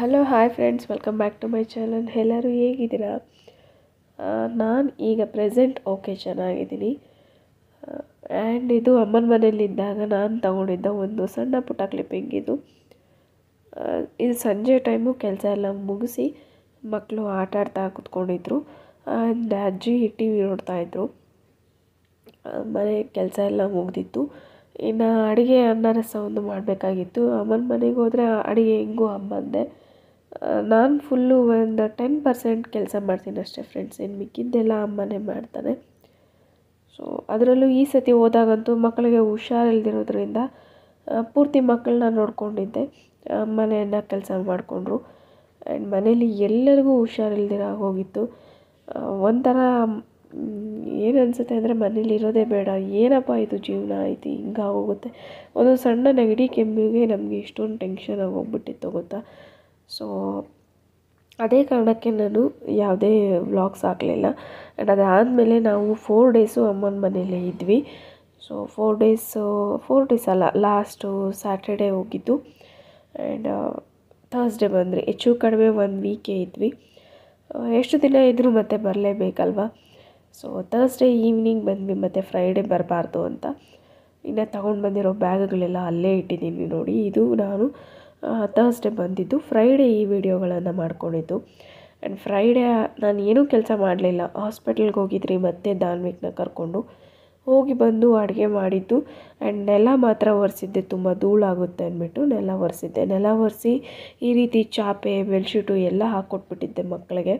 hello hi friends welcome back to my channel ಎಲ್ಲರೂ ಹೇಗಿದ್ದೀರಾ ನಾನು ಈಗ ಪ್ರೆಸೆಂಟ್ ಓಕೆ ಚೆನ್ನಾಗಿದ್ದೀನಿ ಆ್ಯಂಡ್ ಇದು ಅಮ್ಮನ ಮನೇಲಿದ್ದಾಗ ನಾನು ತಗೊಂಡಿದ್ದ ಒಂದು ಸಣ್ಣ ಪುಟ್ಟ ಕ್ಲಿಪ್ಪಿಂಗ್ ಇದು ಆ, ಇದು ಸಂಜೆ ಟೈಮು ಕೆಲಸ ಎಲ್ಲ ಮುಗಿಸಿ ಮಕ್ಕಳು ಆಟ ಆಡ್ತಾ ಕೂತ್ಕೊಂಡಿದ್ರು ಆ್ಯಂಡ್ ಅಜ್ಜಿ ಟಿ ವಿ ನೋಡ್ತಾಯಿದ್ರು ಮನೆ ಕೆಲಸ ಎಲ್ಲ ಮುಗ್ದಿತ್ತು ಇನ್ನು ಅಡುಗೆ ಅನ್ನ ರಸ ಒಂದು ಮಾಡಬೇಕಾಗಿತ್ತು ಅಮ್ಮನ ಮನೆಗೆ ಹೋದರೆ ಅಡುಗೆ ಹೆಂಗೂ ಅಮ್ಮಂದೆ ನಾನು ಫುಲ್ಲು ಒಂದು ಟೆನ್ ಪರ್ಸೆಂಟ್ ಕೆಲಸ ಮಾಡ್ತೀನಿ ಅಷ್ಟೇ ಫ್ರೆಂಡ್ಸ್ ಇನ್ನು ಮಿಕ್ಕಿದ್ದೆಲ್ಲ ಅಮ್ಮನೇ ಮಾಡ್ತಾನೆ ಸೊ ಅದರಲ್ಲೂ ಈ ಸತಿ ಹೋದಾಗಂತೂ ಮಕ್ಕಳಿಗೆ ಹುಷಾರಿಲ್ದಿರೋದ್ರಿಂದ ಆ, ಪೂರ್ತಿ ಮಕ್ಕಳನ್ನ ನೋಡ್ಕೊಂಡಿದ್ದೆ ಆ, ಮನೆಯನ್ನು ಕೆಲಸ ಮಾಡಿಕೊಂಡ್ರು ಆ್ಯಂಡ್ ಮನೇಲಿ ಎಲ್ಲರಿಗೂ ಹುಷಾರಿಲ್ದಿರ ಹೋಗಿತ್ತು ಆ, ಒಂಥರ ಏನು ಅನಿಸುತ್ತೆ ಅಂದರೆ ಮನೇಲಿ ಇರೋದೇ ಬೇಡ ಏನಪ್ಪ ಇದು ಜೀವನ ಐತಿ ಹಿಂಗಾಗೋಗುತ್ತೆ ಒಂದು ಸಣ್ಣ ನೆಗಡಿ ಕೆಮ್ಮಿಗೆ ನಮಗೆ ಇಷ್ಟೊಂದು ಟೆನ್ಷನ್ ಆಗಿ ಹೋಗ್ಬಿಟ್ಟಿತ್ತು ಗೊತ್ತಾ ಸೊ ಅದೇ ಕಾರಣಕ್ಕೆ ನಾನು ಯಾವುದೇ ವ್ಲಾಗ್ಸ್ ಹಾಕಲಿಲ್ಲ ಆ್ಯಂಡ್ ಅದಾದಮೇಲೆ ನಾವು ಫೋರ್ ಡೇಸು ಅಮ್ಮನ ಮನೇಲೇ ಇದ್ವಿ so four days four days ಅಲ್ಲ ಲಾಸ್ಟು ಸ್ಯಾಟರ್ಡೇ ಹೋಗಿದ್ದು ಆ್ಯಂಡ್ ಥರ್ಸ್ಡೇ ಬಂದ್ರಿ ಹೆಚ್ಚು ಕಡಿಮೆ ಒಂದು ವೀಕೇ ಇದ್ವಿ ಆ, ಎಷ್ಟು ದಿನ ಇದ್ದರೂ ಮತ್ತೆ ಬರಲೇಬೇಕಲ್ವ ಸೊ ಥರ್ಸ್ಡೇ ಈವ್ನಿಂಗ್ ಬಂದ್ವಿ ಮತ್ತು ಫ್ರೈಡೇ ಬರಬಾರ್ದು ಅಂತ ಇನ್ನು ತಗೊಂಡು ಬಂದಿರೋ ಬ್ಯಾಗ್ಗಳೆಲ್ಲ ಅಲ್ಲೇ ಇಟ್ಟಿದ್ದೀನಿ ನೋಡಿ ಇದು ನಾನು ಥರ್ಸ್ಡೇ ಬಂದಿದ್ದು ಫ್ರೈಡೇ ಈ ವಿಡಿಯೋಗಳನ್ನು ಮಾಡ್ಕೊಂಡಿದ್ದು ಆ್ಯಂಡ್ ಫ್ರೈಡೇ ನಾನು ಏನೂ ಕೆಲಸ ಮಾಡಲಿಲ್ಲ ಹಾಸ್ಪಿಟಲ್ಗೆ ಹೋಗಿದ್ರಿ ಮತ್ತೆ ದಾನ್ವಿಕ್ನ ಕರ್ಕೊಂಡು ಹೋಗಿ ಬಂದು ಅಡುಗೆ ಮಾಡಿದ್ದು ಆ್ಯಂಡ್ ನೆಲ ಮಾತ್ರ ಒರೆಸಿದ್ದೆ ತುಂಬ ಧೂಳಾಗುತ್ತೆ ಅಂದ್ಬಿಟ್ಟು ನೆಲ ಒರೆಸಿದ್ದೆ ನೆಲ ಒರೆಸಿ ಈ ರೀತಿ ಚಾಪೆ ಬೆಡ್ಶೀಟು ಎಲ್ಲ ಹಾಕ್ಕೊಟ್ಬಿಟ್ಟಿದ್ದೆ ಮಕ್ಕಳಿಗೆ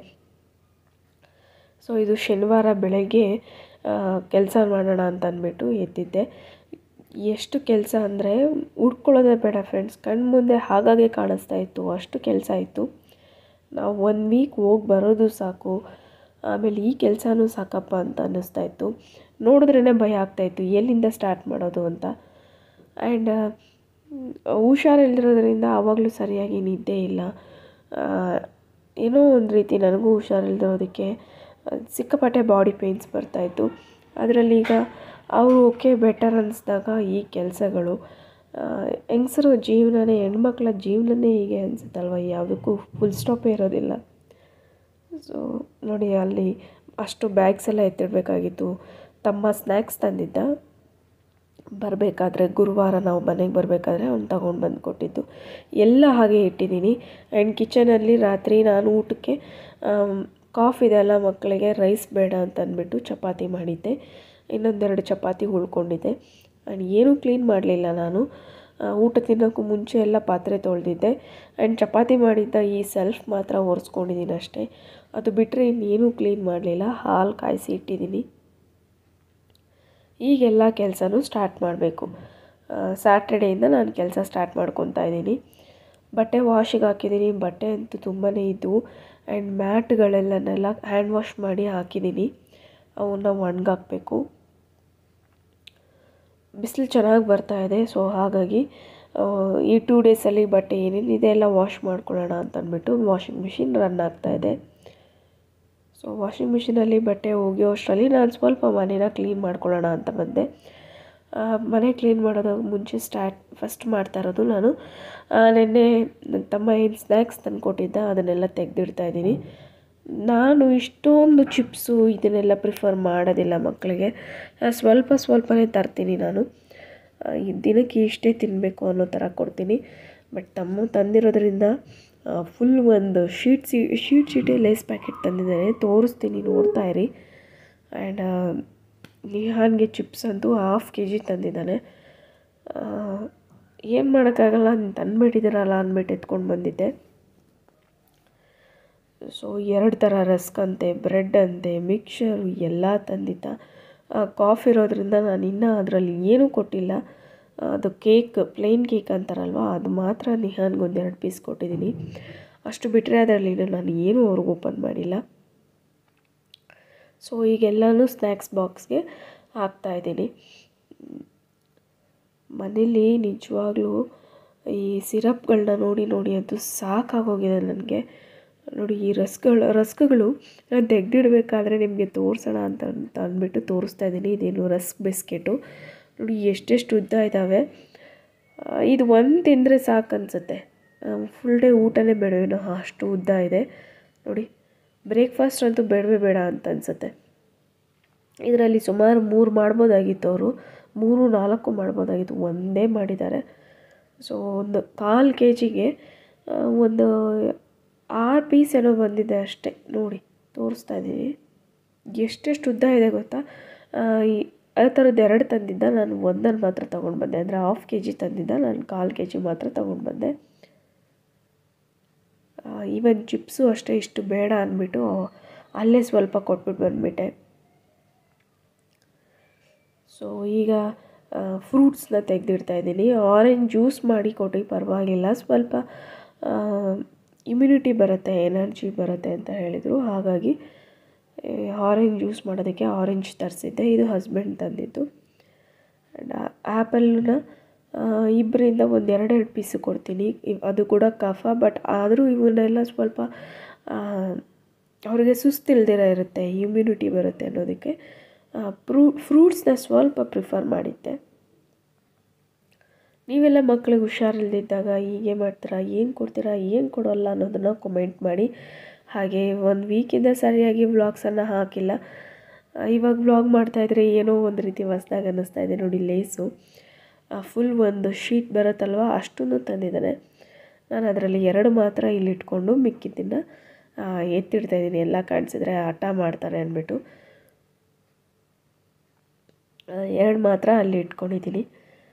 ಸೊ ಇದು ಶನಿವಾರ ಬೆಳಗ್ಗೆ ಕೆಲಸ ಮಾಡೋಣ ಅಂತ ಅಂದ್ಬಿಟ್ಟು ಎದ್ದಿದ್ದೆ ಎಷ್ಟು ಕೆಲಸ ಅಂದರೆ ಉಡ್ಕೊಳ್ಳೋದೇ ಬೇಡ ಫ್ರೆಂಡ್ಸ್ ಕಣ್ಣು ಮುಂದೆ ಹಾಗಾಗೆ ಕಾಣಿಸ್ತಾ ಇತ್ತು ಅಷ್ಟು ಕೆಲಸ ಇತ್ತು ನಾವು ಒನ್ ವೀಕ್ ಹೋಗಿ ಬರೋದು ಸಾಕು ಆಮೇಲೆ ಈ ಕೆಲಸನೂ ಸಾಕಪ್ಪ ಅಂತ ಅನ್ನಿಸ್ತಾ ಇತ್ತು ನೋಡಿದ್ರೇ ಭಯ ಆಗ್ತಾಯಿತ್ತು ಎಲ್ಲಿಂದ ಸ್ಟಾರ್ಟ್ ಮಾಡೋದು ಅಂತ ಆ್ಯಂಡ್ ಹುಷಾರಿಲ್ದಿರೋದ್ರಿಂದ ಆವಾಗಲೂ ಸರಿಯಾಗಿ ನಿದ್ದೆ ಇಲ್ಲ ಆ, ಏನೋ ಒಂದು ರೀತಿ ನನಗೂ ಹುಷಾರಿಲ್ದಿರೋದಕ್ಕೆ ಆ, ಸಿಕ್ಕಾಪಟ್ಟೆ ಬಾಡಿ ಪೇಯ್ನ್ಸ್ ಬರ್ತಾಯಿತ್ತು ಅದರಲ್ಲಿ ಈಗ ಅವರು ಓಕೆ ಬೆಟರ್ ಅನ್ನಿಸ್ದಾಗ ಈ ಕೆಲಸಗಳು ಹೆಂಗಸರು ಜೀವನನೇ ಹೆಣ್ಮಕ್ಳ ಜೀವನನೇ ಹೀಗೆ ಅನಿಸುತ್ತಲ್ವ ಯಾವುದಕ್ಕೂ ಫುಲ್ ಸ್ಟಾಪೇ ಇರೋದಿಲ್ಲ ಸೊ ನೋಡಿ ಅಲ್ಲಿ ಅಷ್ಟು ಬ್ಯಾಗ್ಸ್ ಎಲ್ಲ ಎತ್ತಿಡಬೇಕಾಗಿತ್ತು ತಮ್ಮ ಸ್ನ್ಯಾಕ್ಸ್ ತಂದಿದ್ದ ಬರಬೇಕಾದ್ರೆ ಗುರುವಾರ ನಾವು ಮನೆಗೆ ಬರಬೇಕಾದ್ರೆ ಅವ್ನು ತಗೊಂಡು ಬಂದು ಕೊಟ್ಟಿದ್ದು ಎಲ್ಲ ಹಾಗೆ ಇಟ್ಟಿದ್ದೀನಿ ಆ್ಯಂಡ್ ಕಿಚನಲ್ಲಿ ರಾತ್ರಿ ನಾನು ಊಟಕ್ಕೆ ಕಾಫ್ ಇದೆಲ್ಲ ಮಕ್ಕಳಿಗೆ ರೈಸ್ ಬೇಡ ಅಂತ ಅಂದ್ಬಿಟ್ಟು ಚಪಾತಿ ಮಾಡಿದ್ದೆ ಇನ್ನೊಂದೆರಡು ಚಪಾತಿ ಉಳ್ಕೊಂಡಿದ್ದೆ ಆ್ಯಂಡ್ ಏನೂ ಕ್ಲೀನ್ ಮಾಡಲಿಲ್ಲ ನಾನು ಆ, ಊಟ ತಿನ್ನೋಕ್ಕೂ ಮುಂಚೆ ಎಲ್ಲ ಪಾತ್ರೆ ತೊಳೆದಿದ್ದೆ ಆ್ಯಂಡ್ ಚಪಾತಿ ಮಾಡಿದ್ದ ಈ ಸೆಲ್ಫ್ ಮಾತ್ರ ಒರೆಸ್ಕೊಂಡಿದ್ದೀನಿ ಅಷ್ಟೇ ಅದು ಬಿಟ್ಟರೆ ಇನ್ನೇನೂ ಕ್ಲೀನ್ ಮಾಡಲಿಲ್ಲ ಹಾಲು ಕಾಯಿಸಿ ಇಟ್ಟಿದ್ದೀನಿ ಈಗೆಲ್ಲ ಕೆಲಸನೂ ಸ್ಟಾರ್ಟ್ ಮಾಡಬೇಕು ಸ್ಯಾಟರ್ಡೇಯಿಂದ ನಾನು ಕೆಲಸ ಸ್ಟಾರ್ಟ್ ಮಾಡ್ಕೊತಾ ಇದ್ದೀನಿ ಬಟ್ಟೆ ವಾಶಿಗೆ ಹಾಕಿದ್ದೀನಿ ಬಟ್ಟೆ ಅಂತೂ ತುಂಬಾ ಇದ್ದವು ಆ್ಯಂಡ್ ಮ್ಯಾಟ್ಗಳೆಲ್ಲನೆಲ್ಲ ಹ್ಯಾಂಡ್ ವಾಶ್ ಮಾಡಿ ಹಾಕಿದ್ದೀನಿ ಅವನ್ನ ಒಣಗಾಕಬೇಕು ಬಿಸಿಲು ಚೆನ್ನಾಗಿ ಬರ್ತಾ ಇದೆ ಸೊ ಹಾಗಾಗಿ ಆ, ಈ ಟೂ ಡೇಸಲ್ಲಿ ಬಟ್ಟೆ ಏನೇನಿದೆ ಎಲ್ಲ ವಾಶ್ ಮಾಡ್ಕೊಳ್ಳೋಣ ಅಂತ ಅಂದ್ಬಿಟ್ಟು ವಾಷಿಂಗ್ ಮಿಷಿನ್ ರನ್ ಆಗ್ತಾ ಇದೆ ಸೊ ವಾಷಿಂಗ್ ಮಿಷಿನಲ್ಲಿ ಬಟ್ಟೆ ಒಗೆಯೋ ಅಷ್ಟರಲ್ಲಿ ನಾನು ಸ್ವಲ್ಪ ಮನೇನ ಕ್ಲೀನ್ ಮಾಡ್ಕೊಳ್ಳೋಣ ಅಂತ ಬಂದೆ ಆ, ಮನೆ ಕ್ಲೀನ್ ಮಾಡೋದು ಮುಂಚೆ ಸ್ಟಾರ್ಟ್ ಫಸ್ಟ್ ಮಾಡ್ತಾ ಇರೋದು ನಾನು ಆ, ನೆನ್ನೆ ನನ್ನ ತಮ್ಮ ಏನು ಸ್ನ್ಯಾಕ್ಸ್ ತಂದುಕೊಟ್ಟಿದ್ದ ಅದನ್ನೆಲ್ಲ ತೆಗೆದಿಡ್ತಾ ಇದ್ದೀನಿ ನಾನು ಇಷ್ಟೊಂದು ಚಿಪ್ಸು ಇದನ್ನೆಲ್ಲ ಪ್ರಿಫರ್ ಮಾಡೋದಿಲ್ಲ ಮಕ್ಕಳಿಗೆ ಆ, ಸ್ವಲ್ಪ ಸ್ವಲ್ಪನೇ ತರ್ತೀನಿ ನಾನು ಆ, ಈ ದಿನಕ್ಕೆ ಇಷ್ಟೇ ತಿನ್ನಬೇಕು ಅನ್ನೋ ಥರ ಕೊಡ್ತೀನಿ ಬಟ್ ತಮ್ಮ ತಂದಿರೋದ್ರಿಂದ ಫುಲ್ ಒಂದು ಶೀಟ್ ಸಿ ಶೀಟ್ ಶೀಟೇ ಲೇಸ್ ಪ್ಯಾಕೆಟ್ ತಂದಿದ್ದಾನೆ ತೋರಿಸ್ತೀನಿ ನೋಡ್ತಾ ಇರಿ ಆ್ಯಂಡ್ ನಿಹಾನ್ಗೆ ಚಿಪ್ಸ್ ಅಂತೂ ಹಾಫ್ ಕೆ ಜಿ ತಂದಿದ್ದಾನೆ ಏನು ಮಾಡೋಕ್ಕಾಗಲ್ಲ ತಂದುಬಿಟ್ಟಿದ್ದೀರಲ್ಲ ಅಂದ್ಬಿಟ್ಟು ಎತ್ಕೊಂಡು ಬಂದಿದ್ದೆ ಸೊ ಎರಡು ಥರ ರಸ್ಕ್ ಅಂತೆ ಬ್ರೆಡ್ ಅಂತೆ ಮಿಕ್ಸರು ಎಲ್ಲ ತಂದಿದ್ದ ಕಾಫಿ ಇರೋದ್ರಿಂದ ನಾನು ಇನ್ನೂ ಅದರಲ್ಲಿ ಏನೂ ಕೊಟ್ಟಿಲ್ಲ ಆ, ಅದು ಕೇಕ್ ಪ್ಲೇನ್ ಕೇಕ್ ಅಂತಾರಲ್ವ ಅದು ಮಾತ್ರ ನಿಹಾನ್ಗೆ ಒಂದೆರಡು ಪೀಸ್ ಕೊಟ್ಟಿದ್ದೀನಿ ಅಷ್ಟು ಬಿಟ್ಟರೆ ಅದರಲ್ಲಿ ನಾನು ಏನೂ ಅವ್ರಿಗೆ ಓಪನ್ ಮಾಡಿಲ್ಲ ಸೊ ಈಗೆಲ್ಲನೂ ಸ್ನ್ಯಾಕ್ಸ್ ಬಾಕ್ಸ್ಗೆ ಹಾಕ್ತಾಯಿದ್ದೀನಿ ಮನೇಲಿ ನಿಜವಾಗ್ಲೂ ಈ ಸಿರಪ್ಗಳನ್ನ ನೋಡಿ ನೋಡಿ ಅಂತೂ ಸಾಕಾಗೋಗಿದೆ ನನಗೆ ನೋಡಿ ಈ ರಸ್ಗಳು ರಸ್ಕ್ಗಳು ನಾನು ತೆಗೆದಿಡ್ಬೇಕಾದ್ರೆ ನಿಮಗೆ ತೋರಿಸೋಣ ಅಂತ ಅಂತ ಅಂದ್ಬಿಟ್ಟು ತೋರಿಸ್ತಾ ಇದ್ದೀನಿ ಇದೇನು ರಸ್ಕ್ ಬಿಸ್ಕೆಟು ನೋಡಿ ಎಷ್ಟೆಷ್ಟು ಉದ್ದ ಇದ್ದಾವೆ ಆ, ಇದು ಒಂದು ತಿಂದರೆ ಸಾಕು ಅನಿಸುತ್ತೆ ಫುಲ್ ಡೇ ಊಟನೇ ಬೇಡವೇನೋ ಅಷ್ಟು ಉದ್ದ ಇದೆ ನೋಡಿ ಬ್ರೇಕ್ಫಾಸ್ಟ್ ಅಂತೂ ಬೇಡವೇ ಬೇಡ ಅಂತ ಅನಿಸುತ್ತೆ ಇದರಲ್ಲಿ ಸುಮಾರು ಮೂರು ಮಾಡ್ಬೋದಾಗಿತ್ತು ಅವರು ಮೂರು ನಾಲ್ಕು ಮಾಡ್ಬೋದಾಗಿತ್ತು ಒಂದೇ ಮಾಡಿದ್ದಾರೆ ಸೊ ಒಂದು ಕಾಲು ಕೆ ಜಿಗೆ ಒಂದು ಆರು ಪೀಸ್ ಏನೋ ಬಂದಿದೆ ಅಷ್ಟೇ ನೋಡಿ ತೋರಿಸ್ತಾ ಇದ್ದೀನಿ ಎಷ್ಟೆಷ್ಟು ಉದ್ದ ಇದೆ ಗೊತ್ತಾ ಆ, ಈ ಆ ಥರದ್ದು ಎರಡು ತಂದಿದ್ದ ನಾನು ಒಂದನ್ನು ಮಾತ್ರ ತೊಗೊಂಡು ಬಂದೆ ಅಂದರೆ ಹಾಫ್ ಕೆ ಜಿ ತಂದಿದ್ದ ನಾನು ಕಾಲು ಕೆ ಜಿ ಮಾತ್ರ ತೊಗೊಂಡು ಬಂದೆ ಈವನ್ ಚಿಪ್ಸು ಅಷ್ಟೇ ಇಷ್ಟು ಬೇಡ ಅಂದ್ಬಿಟ್ಟು ಅಲ್ಲೇ ಸ್ವಲ್ಪ ಕೊಟ್ಬಿಟ್ಟು ಬಂದುಬಿಟ್ಟೆ ಸೊ ಈಗ ಫ್ರೂಟ್ಸ್ನ ತೆಗೆದಿಡ್ತಾ ಇದ್ದೀನಿ ಆರೆಂಜ್ ಜ್ಯೂಸ್ ಮಾಡಿ ಕೊಟ್ಟು ಪರವಾಗಿಲ್ಲ ಸ್ವಲ್ಪ ಇಮ್ಯುನಿಟಿ ಬರುತ್ತೆ ಎನರ್ಜಿ ಬರುತ್ತೆ ಅಂತ ಹೇಳಿದರು ಹಾಗಾಗಿ ಆರೆಂಜ್ ಜ್ಯೂಸ್ ಮಾಡೋದಕ್ಕೆ ಆರೆಂಜ್ ತರಿಸಿದ್ದೆ ಇದು ಹಸ್ಬೆಂಡ್ ತಂದಿದ್ದು ಆ್ಯಂಡ್ ಆ್ಯಪಲ್ನ ಇಬ್ಬರಿಂದ ಒಂದು ಎರಡೆರಡು ಪೀಸು ಕೊಡ್ತೀನಿ ಇವ್- ಅದು ಕೂಡ ಕಫ ಬಟ್ ಆದರೂ ಇವನ್ನೆಲ್ಲ ಸ್ವಲ್ಪ ಆ, ಅವ್ರಿಗೆ ಸುಸ್ತಿಲ್ದಿರ ಇರುತ್ತೆ ಇಮ್ಯುನಿಟಿ ಬರುತ್ತೆ ಅನ್ನೋದಕ್ಕೆ ಫ್ರೂ ಫ್ರೂಟ್ಸ್ನ ಸ್ವಲ್ಪ ಪ್ರಿಫರ್ ಮಾಡಿದ್ದೆ ನೀವೆಲ್ಲ ಮಕ್ಳಿಗೆ ಹುಷಾರಿಲ್ದಿದ್ದಾಗ ಹೀಗೆ ಮಾಡ್ತೀರಾ ಏನು ಕೊಡ್ತೀರಾ ಏನು ಕೊಡೋಲ್ಲ ಅನ್ನೋದನ್ನು ಕಮೆಂಟ್ ಮಾಡಿ ಹಾಗೆ ಒಂದು ವೀಕಿಂದ ಸರಿಯಾಗಿ ವ್ಲಾಗ್ಸನ್ನು ಹಾಕಿಲ್ಲ ಆ, ಇವಾಗ ವ್ಲಾಗ್ ಮಾಡ್ತಾಯಿದ್ರೆ ಏನೋ ಒಂದು ರೀತಿ ಹೊಸ್ದಾಗಿ ಅನ್ನಿಸ್ತಾ ಇದೆ ನೋಡಿ ಲೇಸು ಫುಲ್ ಒಂದು ಶೀಟ್ ಬರುತ್ತಲ್ವ ಅಷ್ಟನ್ನು ತಂದಿದ್ದಾನೆ ನಾನು ಅದರಲ್ಲಿ ಎರಡು ಮಾತ್ರ ಇಲ್ಲಿ ಇಟ್ಕೊಂಡು ಮಿಕ್ಕಿದ್ದನ್ನು ಎತ್ತಿಡ್ತಾ ಇದ್ದೀನಿ ಎಲ್ಲ ಕಾಣಿಸಿದ್ರೆ ಹಠ ಮಾಡ್ತಾರೆ ಅಂದ್ಬಿಟ್ಟು ಎರಡು ಮಾತ್ರ ಅಲ್ಲಿ ಇಟ್ಕೊಂಡಿದ್ದೀನಿ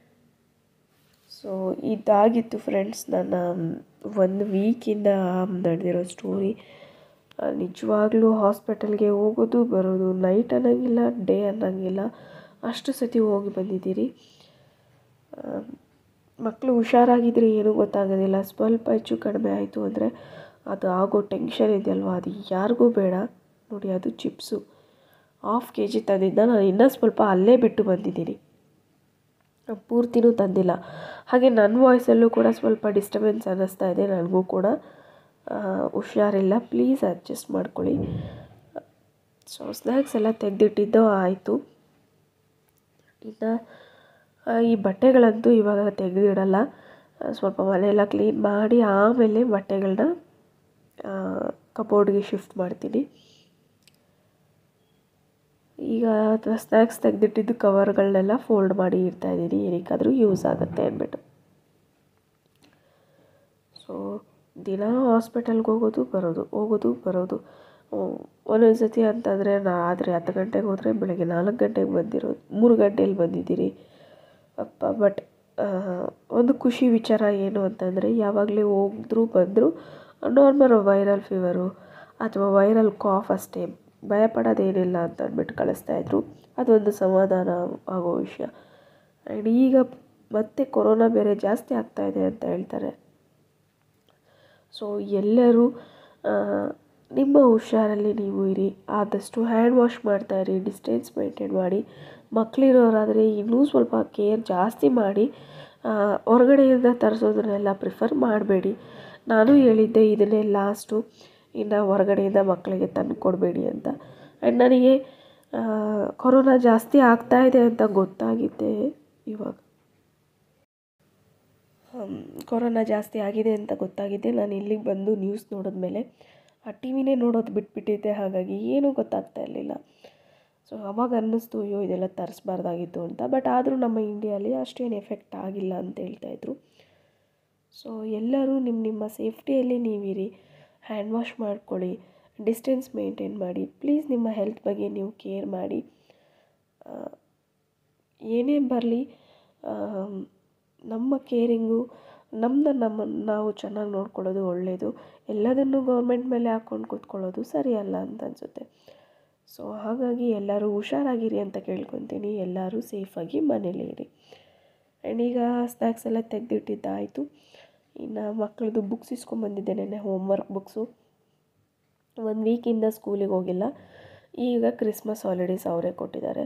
ಸೊ ಇದಾಗಿತ್ತು ಫ್ರೆಂಡ್ಸ್ ನನ್ನ ಒಂದು ವೀಕಿಂದ ನಡೆದಿರೋ ಸ್ಟೋರಿ ನಿಜವಾಗ್ಲೂ ಹಾಸ್ಪಿಟಲ್ಗೆ ಹೋಗೋದು ಬರೋದು ನೈಟ್ ಅನ್ನೋಂಗಿಲ್ಲ ಡೇ ಅನ್ನೋಂಗಿಲ್ಲ ಅಷ್ಟು ಸತಿ ಹೋಗಿ ಬಂದಿದ್ದೀರಿ ಮಕ್ಕಳು ಹುಷಾರಾಗಿದ್ದರೆ ಏನೂ ಗೊತ್ತಾಗೋದಿಲ್ಲ ಸ್ವಲ್ಪ ಹೆಚ್ಚು ಕಡಿಮೆ ಆಯಿತು ಅಂದರೆ ಅದು ಆಗೋ ಟೆನ್ಷನ್ ಇದೆಯಲ್ವ ಅದು ಯಾರಿಗೂ ಬೇಡ ನೋಡಿ ಅದು ಚಿಪ್ಸು ಹಾಫ್ ಕೆ ಜಿ ತಂದಿದ್ದ ನಾನು ಇನ್ನೂ ಸ್ವಲ್ಪ ಅಲ್ಲೇ ಬಿಟ್ಟು ಬಂದಿದ್ದೀನಿ ಪೂರ್ತಿನೂ ತಂದಿಲ್ಲ ಹಾಗೆ ನನ್ನ ವಾಯ್ಸಲ್ಲೂ ಕೂಡ ಸ್ವಲ್ಪ ಡಿಸ್ಟರ್ಬೆನ್ಸ್ ಅನ್ನಿಸ್ತಾ ಇದೆ ನನಗೂ ಕೂಡ ಆ, ಹುಷಾರಿಲ್ಲ ಪ್ಲೀಸ್ ಅಡ್ಜಸ್ಟ್ ಮಾಡ್ಕೊಳ್ಳಿ ಸೊ ಸ್ನ್ಯಾಕ್ಸ್ ಎಲ್ಲ ತೆಗೆದಿಟ್ಟಿದ್ದು ಆಯಿತು ಇನ್ನು ಆ, ಈ ಬಟ್ಟೆಗಳಂತೂ ಇವಾಗ ತೆಗೆದಿಡಲ್ಲ ಆ, ಸ್ವಲ್ಪ ಮನೆಯೆಲ್ಲ ಕ್ಲೀನ್ ಮಾಡಿ ಆಮೇಲೆ ಬಟ್ಟೆಗಳನ್ನ ಕಬೋರ್ಡ್ಗೆ ಶಿಫ್ಟ್ ಮಾಡ್ತೀನಿ ಈಗ ಸ್ನ್ಯಾಕ್ಸ್ ತೆಗೆದಿಟ್ಟಿದ್ದು ಕವರ್ಗಳನ್ನೆಲ್ಲ ಫೋಲ್ಡ್ ಮಾಡಿ ಇಡ್ತಾ ಇದ್ದೀನಿ ಏನಕ್ಕಾದರೂ ಯೂಸ್ ಆಗುತ್ತೆ ಅಂದ್ಬಿಟ್ಟು ಸೊ ದಿನ ಹಾಸ್ಪಿಟಲ್ಗೆ ಹೋಗೋದು ಬರೋದು ಹೋಗೋದು ಬರೋದು ಒಂದೊಂದು ಸತಿ ಅಂತಂದರೆ ನಾ ಆದರೆ ಹತ್ತು ಗಂಟೆಗೆ ಹೋದರೆ ಬೆಳಗ್ಗೆ ನಾಲ್ಕು ಗಂಟೆಗೆ ಬಂದಿರೋದು ಮೂರು ಗಂಟೆಯಲ್ಲಿ ಬಂದಿದ್ದೀರಿ ಅಪ್ಪ ಬಟ್ ಒಂದು ಖುಷಿ ವಿಚಾರ ಏನು ಅಂತಂದರೆ ಯಾವಾಗಲೇ ಹೋಗಿದ್ರು ಬಂದರೂ ನಾರ್ಮಲ್ ವೈರಲ್ ಫೀವರು ಅಥವಾ ವೈರಲ್ ಕಾಫ್ ಅಷ್ಟೇ ಭಯಪಡೋದೇನಿಲ್ಲ ಅಂತ ಅಂದ್ಬಿಟ್ಟು ಕಳಿಸ್ತಾಯಿದ್ರು ಅದೊಂದು ಸಮಾಧಾನ ಆಗೋ ವಿಷಯ ಆ್ಯಂಡ್ ಈಗ ಮತ್ತೆ ಕೊರೋನಾ ಬೇರೆ ಜಾಸ್ತಿ ಆಗ್ತಾ ಇದೆ ಅಂತ ಹೇಳ್ತಾರೆ ಸೊ ಎಲ್ಲರೂ ಆ, ನಿಮ್ಮ ಹುಷಾರಲ್ಲಿ ನೀವು ಇರಿ ಆದಷ್ಟು ಹ್ಯಾಂಡ್ ವಾಶ್ ಮಾಡ್ತಾ ಇರಿ ಡಿಸ್ಟೆನ್ಸ್ ಮೇಂಟೈನ್ ಮಾಡಿ ಮಕ್ಕಳಿರೋರಾದರೆ ಇನ್ನೂ ಸ್ವಲ್ಪ ಕೇರ್ ಜಾಸ್ತಿ ಮಾಡಿ ಆ, ಹೊರಗಡೆಯಿಂದ ತರಿಸೋದನ್ನೆಲ್ಲ ಪ್ರಿಫರ್ ಮಾಡಬೇಡಿ ನಾನು ಹೇಳಿದ್ದೆ ಇದನ್ನೇ ಲಾಸ್ಟು ಇನ್ನು ಹೊರಗಡೆಯಿಂದ ಮಕ್ಕಳಿಗೆ ತಂದು ಕೊಡಬೇಡಿ ಅಂತ ಆ್ಯಂಡ್ ನನಗೆ ಆ, ಕೊರೋನಾ ಜಾಸ್ತಿ ಆಗ್ತಾ ಇದೆ ಅಂತ ಗೊತ್ತಾಗಿದ್ದೆ ಇವಾಗ ಹಮ್, ಕೊರೋನಾ ಜಾಸ್ತಿ ಆಗಿದೆ ಅಂತ ಗೊತ್ತಾಗಿದೆ ನಾನು ಇಲ್ಲಿಗೆ ಬಂದು ನ್ಯೂಸ್ ನೋಡಿದ್ಮೇಲೆ ಆ ಟಿ ವಿನೇ ನೋಡೋದು ಬಿಟ್ಬಿಟ್ಟಿದ್ದೆ ಹಾಗಾಗಿ ಏನೂ ಗೊತ್ತಾಗ್ತಾ ಇರಲಿಲ್ಲ ಸೊ ಅವಾಗ ಅನ್ನಿಸ್ತು ಅಯ್ಯೋ ಇದೆಲ್ಲ ತರಿಸ್ಬಾರ್ದಾಗಿತ್ತು ಅಂತ ಬಟ್ ಆದರೂ ನಮ್ಮ ಇಂಡಿಯಲ್ಲಿ ಅಷ್ಟೇನು ಎಫೆಕ್ಟ್ ಆಗಿಲ್ಲ ಅಂತ ಹೇಳ್ತಾಯಿದ್ರು ಸೊ ಎಲ್ಲರೂ ನಿಮ್ಮ ನಿಮ್ಮ ಸೇಫ್ಟಿಯಲ್ಲಿ ನೀವಿರಿ ಹ್ಯಾಂಡ್ ವಾಶ್ ಮಾಡ್ಕೊಳ್ಳಿ ಡಿಸ್ಟೆನ್ಸ್ ಮೇಂಟೈನ್ ಮಾಡಿ ಪ್ಲೀಸ್ ನಿಮ್ಮ ಹೆಲ್ತ್ ಬಗ್ಗೆ ನೀವು ಕೇರ್ ಮಾಡಿ ಆ, ಏನೇ ಬರಲಿ ನಮ್ಮ ಕೇರಿಂಗು ನಮ್ಮನ್ನ ನಮ್ಮ ನಾವು ಚೆನ್ನಾಗಿ ನೋಡ್ಕೊಳ್ಳೋದು ಒಳ್ಳೆಯದು ಎಲ್ಲದನ್ನು ಗೌರ್ಮೆಂಟ್ ಮೇಲೆ ಹಾಕ್ಕೊಂಡು ಕೂತ್ಕೊಳ್ಳೋದು ಸರಿಯಲ್ಲ ಅಂತ ಅನಿಸುತ್ತೆ ಸೊ ಹಾಗಾಗಿ ಎಲ್ಲರೂ ಹುಷಾರಾಗಿರಿ ಅಂತ ಕೇಳ್ಕೊತೀನಿ ಎಲ್ಲರೂ ಸೇಫಾಗಿ ಮನೇಲಿ ಇರಿ ಆ್ಯಂಡ್ ಈಗ ಸ್ನ್ಯಾಕ್ಸ್ ಎಲ್ಲ ತೆಗೆದಿಟ್ಟಿದ್ದಾಯಿತು ಇನ್ನು ಮಕ್ಕಳದು ಬುಕ್ಸ್ ಇಸ್ಕೊಂಬಂದಿದ್ದೆ ನೆನ್ನೆ ಹೋಮ್ವರ್ಕ್ ಬುಕ್ಸು ಒಂದು ವೀಕಿಂದ ಸ್ಕೂಲಿಗೆ ಹೋಗಿಲ್ಲ ಈಗ ಕ್ರಿಸ್ಮಸ್ ಹಾಲಿಡೇಸ್ ಅವರೇ ಕೊಟ್ಟಿದ್ದಾರೆ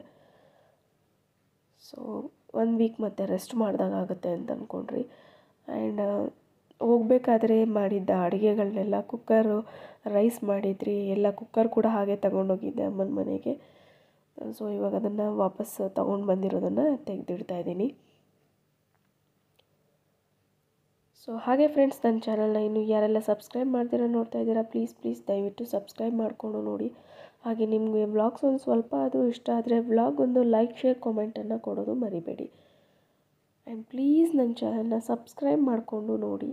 ಸೊ ಒನ್ ವೀಕ್ ಮತ್ತೆ ರೆಸ್ಟ್ ಮಾಡಿದಾಗ ಆಗುತ್ತೆ ಅಂತ ಅಂದ್ಕೊಂಡ್ರಿ ಆ್ಯಂಡ್ ಹೋಗ್ಬೇಕಾದ್ರೆ ಮಾಡಿದ್ದ ಅಡುಗೆಗಳನ್ನೆಲ್ಲ ಕುಕ್ಕರು ರೈಸ್ ಮಾಡಿದ್ರಿ ಎಲ್ಲ ಕುಕ್ಕರ್ ಕೂಡ ಹಾಗೆ ತಗೊಂಡೋಗಿದ್ದೆ ಅಮ್ಮನ ಮನೆಗೆ ಸೊ ಇವಾಗ ಅದನ್ನು ವಾಪಸ್ ತೊಗೊಂಡು ಬಂದಿರೋದನ್ನು ತೆಗೆದಿಡ್ತಾ ಇದ್ದೀನಿ ಸೊ ಹಾಗೆ ಫ್ರೆಂಡ್ಸ್ ನನ್ನ ಚಾನಲ್ನ ಇನ್ನು ಯಾರೆಲ್ಲ ಸಬ್ಸ್ಕ್ರೈಬ್ ಮಾಡ್ತೀರಾ ನೋಡ್ತಾ ಇದ್ದೀರಾ ಪ್ಲೀಸ್ ಪ್ಲೀಸ್ ದಯವಿಟ್ಟು ಸಬ್ಸ್ಕ್ರೈಬ್ ಮಾಡಿಕೊಂಡು ನೋಡಿ ಹಾಗೆ ನಿಮಗೆ ವ್ಲಾಗ್ಸ್ ಒಂದು ಸ್ವಲ್ಪ ಆದರೂ ಇಷ್ಟ ಆದರೆ ವ್ಲಾಗ್ ಒಂದು ಲೈಕ್ ಶೇರ್ ಕಾಮೆಂಟನ್ನು ಕೊಡೋದು ಮರಿಬೇಡಿ ಆ್ಯಂಡ್ ಪ್ಲೀಸ್ ನನ್ನ ಚಾನಲ್ನ ಸಬ್ಸ್ಕ್ರೈಬ್ ಮಾಡಿಕೊಂಡು ನೋಡಿ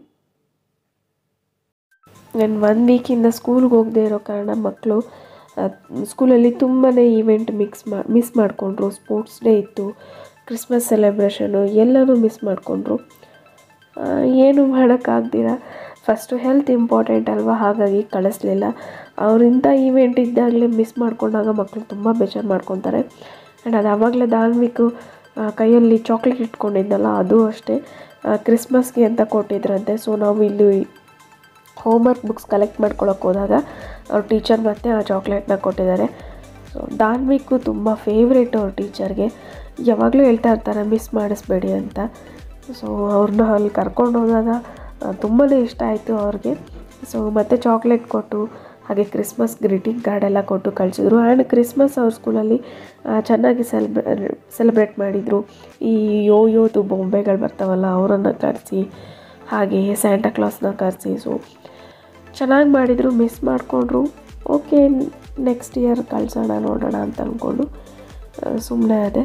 ನಾನು ಒನ್ ವೀಕಿಂದ ಸ್ಕೂಲ್ಗೆ ಹೋಗದೆ ಇರೋ ಕಾರಣ ಮಕ್ಕಳು ಸ್ಕೂಲಲ್ಲಿ ತುಂಬಾ ಈವೆಂಟ್ ಮಿಕ್ಸ್ ಮಾ ಮಿಸ್ ಮಾಡಿಕೊಂಡ್ರು ಸ್ಪೋರ್ಟ್ಸ್ ಡೇ ಇತ್ತು ಕ್ರಿಸ್ಮಸ್ ಸೆಲೆಬ್ರೇಷನು ಎಲ್ಲನೂ ಮಿಸ್ ಮಾಡಿಕೊಂಡ್ರು ಏನು ಮಾಡೋಕ್ಕಾಗ್ದಿರ ಫಸ್ಟು ಹೆಲ್ತ್ ಇಂಪಾರ್ಟೆಂಟ್ ಅಲ್ವಾ ಹಾಗಾಗಿ ಕಳಿಸ್ಲಿಲ್ಲ ಅವರಿಂಥ ಈವೆಂಟ್ ಇದ್ದಾಗಲೇ ಮಿಸ್ ಮಾಡ್ಕೊಂಡಾಗ ಮಕ್ಕಳು ತುಂಬ ಬೇಜಾರು ಮಾಡ್ಕೊತಾರೆ ಆ್ಯಂಡ್ ಅದು ಆವಾಗಲೇ ಧಾರ್ಮಿಕ ಕೈಯಲ್ಲಿ ಚಾಕ್ಲೇಟ್ ಇಟ್ಕೊಂಡಿದ್ದಲ್ಲ ಅದು ಅಷ್ಟೇ ಕ್ರಿಸ್ಮಸ್ಗೆ ಅಂತ ಕೊಟ್ಟಿದ್ರಂತೆ ಸೊ ನಾವು ಇಲ್ಲಿ ಹೋಮ್ವರ್ಕ್ ಬುಕ್ಸ್ ಕಲೆಕ್ಟ್ ಮಾಡ್ಕೊಳಕ್ಕೆ ಹೋದಾಗ ಅವ್ರ ಟೀಚರ್ ಮತ್ತೆ ಆ ಚಾಕ್ಲೇಟ್ನ ಕೊಟ್ಟಿದ್ದಾರೆ ಸೊ ಧಾರ್ಮಿಕ್ಕು ತುಂಬ ಫೇವ್ರೇಟ್ ಅವ್ರ ಟೀಚರ್ಗೆ ಯಾವಾಗಲೂ ಹೇಳ್ತಾ ಇರ್ತಾರೆ ಮಿಸ್ ಮಾಡಿಸ್ಬೇಡಿ ಅಂತ ಸೊ ಅವ್ರನ್ನ ಅಲ್ಲಿ ಕರ್ಕೊಂಡು ಹೋದಾಗ ತುಂಬಾ ಇಷ್ಟ ಆಯಿತು ಅವ್ರಿಗೆ ಸೊ ಮತ್ತೆ ಚಾಕ್ಲೇಟ್ ಕೊಟ್ಟು ಹಾಗೆ ಕ್ರಿಸ್ಮಸ್ ಗ್ರೀಟಿಂಗ್ ಕಾರ್ಡ್ ಎಲ್ಲ ಕೊಟ್ಟು ಕಳಿಸಿದ್ರು ಆ್ಯಂಡ್ ಕ್ರಿಸ್ಮಸ್ ಅವ್ರ ಸ್ಕೂಲಲ್ಲಿ ಚೆನ್ನಾಗಿ ಸೆಲೆಬ್ರೇ ಸೆಲೆಬ್ರೇಟ್ ಮಾಡಿದರು ಈ ಯೋ ಯೋದು ಬೊಂಬೆಗಳು ಬರ್ತಾವಲ್ಲ ಅವರನ್ನು ಕರೆಸಿ ಹಾಗೆ ಸ್ಯಾಂಟಾ ಕ್ಲಾಸ್ನ ಕರೆಸಿ ಸೊ ಚೆನ್ನಾಗಿ ಮಾಡಿದರು ಮಿಸ್ ಮಾಡಿಕೊಂಡ್ರು ಓಕೆ ನೆಕ್ಸ್ಟ್ ಇಯರ್ ಕಳ್ಸೋಣ ನೋಡೋಣ ಅಂತ ಅಂದ್ಕೊಂಡು ಸುಮ್ಮನೆ ಅದೇ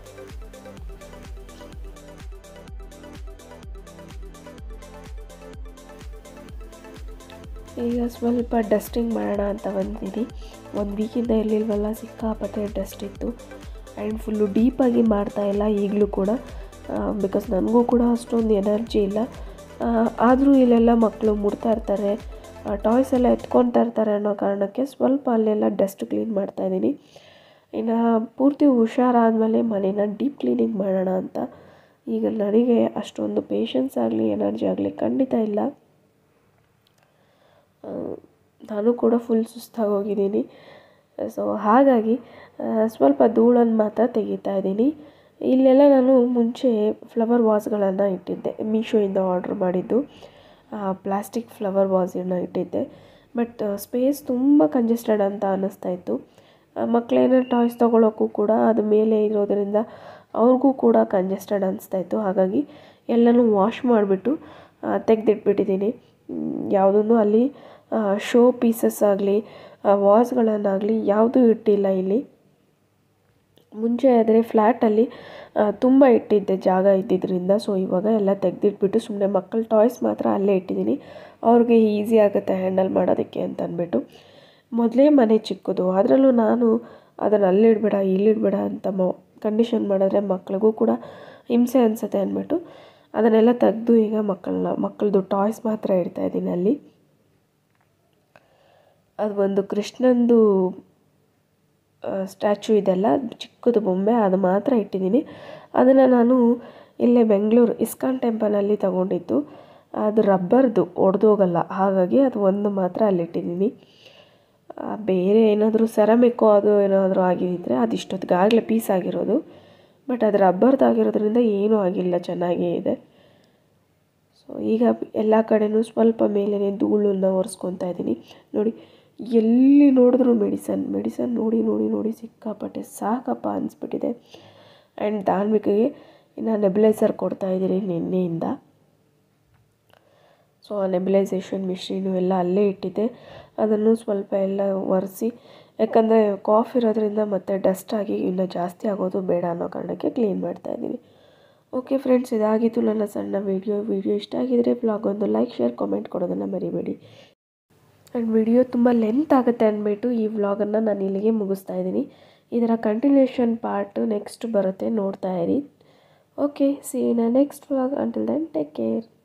ಈಗ ಸ್ವಲ್ಪ ಡಸ್ಟಿಂಗ್ ಮಾಡೋಣ ಅಂತ ಬಂದಿದ್ದೀನಿ ಒಂದು ವೀಕಿಂದ ಇರಲಿಲ್ವಲ್ಲ ಸಿಕ್ಕಾಪಟ್ಟೆ ಡಸ್ಟ್ ಇತ್ತು ಆ್ಯಂಡ್ ಫುಲ್ಲು ಡೀಪಾಗಿ ಮಾಡ್ತಾಯಿಲ್ಲ ಈಗಲೂ ಕೂಡ ಬಿಕಾಸ್ ನನಗೂ ಕೂಡ ಅಷ್ಟೊಂದು ಎನರ್ಜಿ ಇಲ್ಲ ಆದರೂ ಇಲ್ಲೆಲ್ಲ ಮಕ್ಕಳು ಮುಡ್ತಾ ಇರ್ತಾರೆ ಟಾಯ್ಸ್ ಎಲ್ಲ ಎತ್ಕೊತಾ ಇರ್ತಾರೆ ಅನ್ನೋ ಕಾರಣಕ್ಕೆ ಸ್ವಲ್ಪ ಅಲ್ಲೆಲ್ಲ ಡಸ್ಟ್ ಕ್ಲೀನ್ ಮಾಡ್ತಾಯಿದ್ದೀನಿ ಇನ್ನು ಪೂರ್ತಿ ಹುಷಾರಾದಮೇಲೆ ಮನೇನ ಡೀಪ್ ಕ್ಲೀನಿಂಗ್ ಮಾಡೋಣ ಅಂತ ಈಗ ನನಗೆ ಅಷ್ಟೊಂದು ಪೇಷನ್ಸ್ ಆಗಲಿ ಎನರ್ಜಿ ಆಗಲಿ ಖಂಡಿತ ಇಲ್ಲ ನಾನು ಕೂಡ ಫುಲ್ ಸುಸ್ತಾಗಿ ಹೋಗಿದ್ದೀನಿ ಸೊ ಹಾಗಾಗಿ ಸ್ವಲ್ಪ ಧೂಳನ್ನು ಮಾತ್ರ ತೆಗಿತಾ ಇದ್ದೀನಿ ಇಲ್ಲೆಲ್ಲ ನಾನು ಮುಂಚೆ ಫ್ಲವರ್ ವಾಸ್ಗಳನ್ನು ಇಟ್ಟಿದ್ದೆ ಮೀಶೋಯಿಂದ ಆರ್ಡ್ರ್ ಮಾಡಿದ್ದು ಪ್ಲಾಸ್ಟಿಕ್ ಫ್ಲವರ್ ವಾಸನ್ನು ಇಟ್ಟಿದ್ದೆ ಬಟ್ ಸ್ಪೇಸ್ ತುಂಬ ಕಂಜೆಸ್ಟೆಡ್ ಅಂತ ಅನ್ನಿಸ್ತಾ ಇತ್ತು ಮಕ್ಕಳೇನಾರು ಟಾಯ್ಸ್ ತೊಗೊಳೋಕ್ಕೂ ಕೂಡ ಅದು ಮೇಲೆ ಇರೋದರಿಂದ ಅವ್ರಿಗೂ ಕೂಡ ಕಂಜೆಸ್ಟೆಡ್ ಅನಿಸ್ತಾ ಇತ್ತು ಹಾಗಾಗಿ ಎಲ್ಲನೂ ವಾಶ್ ಮಾಡಿಬಿಟ್ಟು ತೆಗೆದಿಟ್ಬಿಟ್ಟಿದ್ದೀನಿ ಯಾವುದೂ ಅಲ್ಲಿ ಶೋ ಪೀಸಸ್ ಆಗಲಿ ವಾಸ್ಗಳನ್ನಾಗಲಿ ಯಾವುದೂ ಇಟ್ಟಿಲ್ಲ ಇಲ್ಲಿ ಮುಂಚೆ ಆದರೆ ಫ್ಲ್ಯಾಟಲ್ಲಿ ತುಂಬ ಇಟ್ಟಿದ್ದೆ ಜಾಗ ಇದ್ದಿದ್ದರಿಂದ ಸೊ ಇವಾಗ ಎಲ್ಲ ತೆಗೆದಿಟ್ಬಿಟ್ಟು ಸುಮ್ಮನೆ ಮಕ್ಕಳ ಟಾಯ್ಸ್ ಮಾತ್ರ ಅಲ್ಲೇ ಇಟ್ಟಿದ್ದೀನಿ ಅವ್ರಿಗೆ ಈಸಿ ಆಗುತ್ತೆ ಹ್ಯಾಂಡಲ್ ಮಾಡೋದಕ್ಕೆ ಅಂತ ಅಂದ್ಬಿಟ್ಟು ಮೊದಲೇ ಮನೆ ಚಿಕ್ಕದು ಅದರಲ್ಲೂ ನಾನು ಅದನ್ನು ಅಲ್ಲಿಡಬೇಡ ಇಲ್ಲಿಡಬೇಡ ಅಂತ ಮೊ ಕಂಡೀಷನ್ ಮಾಡಿದ್ರೆ ಮಕ್ಳಿಗೂ ಕೂಡ ಹಿಂಸೆ ಅನಿಸುತ್ತೆ ಅಂದ್ಬಿಟ್ಟು ಅದನ್ನೆಲ್ಲ ತೆಗೆದು ಈಗ ಮಕ್ಕಳನ್ನ ಮಕ್ಕಳದು ಟಾಯ್ಸ್ ಮಾತ್ರ ಇಡ್ತಾ ಇದ್ದೀನಿ ಅಲ್ಲಿ ಅದು ಒಂದು ಕೃಷ್ಣಂದು ಸ್ಟ್ಯಾಚು ಇದೆಲ್ಲ ಚಿಕ್ಕದು ಬೊಂಬೆ ಅದು ಮಾತ್ರ ಇಟ್ಟಿದ್ದೀನಿ ಅದನ್ನು ನಾನು ಇಲ್ಲೇ ಬೆಂಗಳೂರು ಇಸ್ಕಾನ್ ಟೆಂಪಲಲ್ಲಿ ತಗೊಂಡಿದ್ದು ಅದು ರಬ್ಬರ್ದು ಒಡೆದೋಗಲ್ಲ ಹಾಗಾಗಿ ಅದು ಒಂದು ಮಾತ್ರ ಅಲ್ಲಿಟ್ಟಿದ್ದೀನಿ ಬೇರೆ ಏನಾದರೂ ಸೆರಮಿಕ್ಕೋ ಅದು ಏನಾದರೂ ಆಗಿದ್ದರೆ ಅದು ಇಷ್ಟೊತ್ತಿಗಾಗಲೇ ಪೀಸ್ ಆಗಿರೋದು ಬಟ್ ಅದು ರಬ್ಬರ್ದಾಗಿರೋದ್ರಿಂದ ಏನೂ ಆಗಿಲ್ಲ ಚೆನ್ನಾಗೇ ಇದೆ ಸೊ ಈಗ ಎಲ್ಲ ಕಡೆನೂ ಸ್ವಲ್ಪ ಮೇಲೇ ಧೂಳನ್ನು ಒರೆಸ್ಕೊತಾ ಇದ್ದೀನಿ ನೋಡಿ ಎಲ್ಲಿ ನೋಡಿದ್ರು ಮೆಡಿಸನ್ ಮೆಡಿಸನ್ ನೋಡಿ ನೋಡಿ ನೋಡಿ ಸಿಕ್ಕಾಪಟ್ಟೆ ಸಾಕಪ್ಪ ಅನಿಸ್ಬಿಟ್ಟಿದೆ ಆ್ಯಂಡ್ ಧಾರ್ಮಿಕಿಗೆ ಇನ್ನು ನೆಬ್ಲೈಸರ್ ಕೊಡ್ತಾಯಿದ್ದೀನಿ ನಿನ್ನೆಯಿಂದ ಸೊ ಆ ನೆಬಿಲೈಸೇಷನ್ ಮಿಷಿನು ಎಲ್ಲ ಅಲ್ಲೇ ಇಟ್ಟಿದ್ದೆ ಅದನ್ನು ಸ್ವಲ್ಪ ಎಲ್ಲ ಒರೆಸಿ ಯಾಕಂದರೆ ಕಾಫ್ ಇರೋದ್ರಿಂದ ಮತ್ತು ಡಸ್ಟ್ ಆಗಿ ಇನ್ನೂ ಜಾಸ್ತಿ ಆಗೋದು ಬೇಡ ಅನ್ನೋ ಕಾರಣಕ್ಕೆ ಕ್ಲೀನ್ ಮಾಡ್ತಾಯಿದ್ದೀನಿ ಓಕೆ ಫ್ರೆಂಡ್ಸ್ ಇದಾಗಿತ್ತು ನನ್ನ ಸಣ್ಣ ವೀಡಿಯೋ ವೀಡಿಯೋ ಇಷ್ಟ ಆಗಿದರೆ ಬ್ಲಾಗ್ ಒಂದು ಲೈಕ್ ಶೇರ್ ಕಾಮೆಂಟ್ ಕೊಡೋದನ್ನು ಮರಿಬೇಡಿ ಆ್ಯಂಡ್ ವಿಡಿಯೋ ತುಂಬ ಲೆಂತ್ ಆಗುತ್ತೆ ಅಂದ್ಬಿಟ್ಟು ಈ ವ್ಲಾಗನ್ನು ನಾನು ಇಲ್ಲಿಗೆ ಮುಗಿಸ್ತಾ ಇದ್ದೀನಿ ಇದರ ಕಂಟಿನ್ಯೂಷನ್ ಪಾರ್ಟ್ ನೆಕ್ಸ್ಟ್ ಬರುತ್ತೆ ನೋಡ್ತಾ ಇರಿ okay see in next vlog until then take care